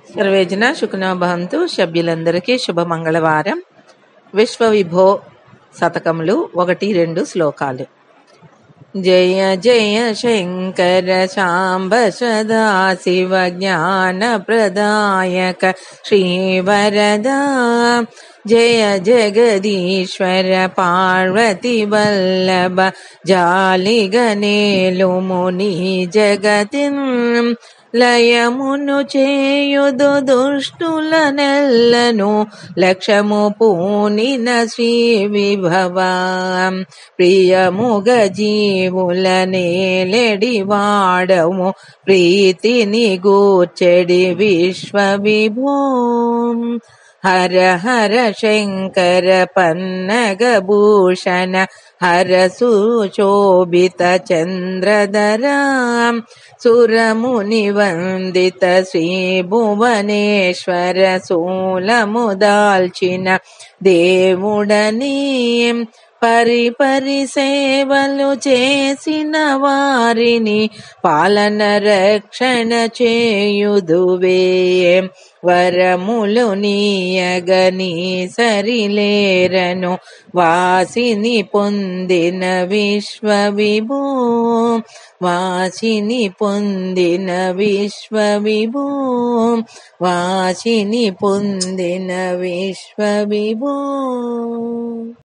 సర్వేజన శుకునో భవంతు సభ్యులందరికీ శుభ మంగళవారం విశ్వ విభో శతకములు ఒకటి రెండు శ్లోకాలు జయ జయ శంకర శాంబ సదా శివ జ్ఞాన ప్రదాయక శ్రీవరదా జయ జగదీశ్వర పార్వతి వల్లభ జాలిగనేలు ముని జగతిన్ లయమును చేయుదు దుష్టుల నెల్లను లక్ష్యము పూనిన శ్రీ విభవ ప్రియముగ జీవుల నేలెడి వాడము ప్రీతిని గూర్చెడి విశ్వ విభో హర హర శంకర పన్నగ భూషణ హర సుశోభిత చంద్రధరా సురముని వందిత శ్రీ భువనేశ్వర శూలము దాల్చిన దేవుడని పరి పరి సేవలు చేసిన వారిని పాలన రక్షణ చేయుదువే వరములు నీయగని సరిలేరను వాసిని పొందిన విశ్వ విభో వాసిని పొందిన విశ్వ విభో వాసిని పొందిన విశ్వ విభో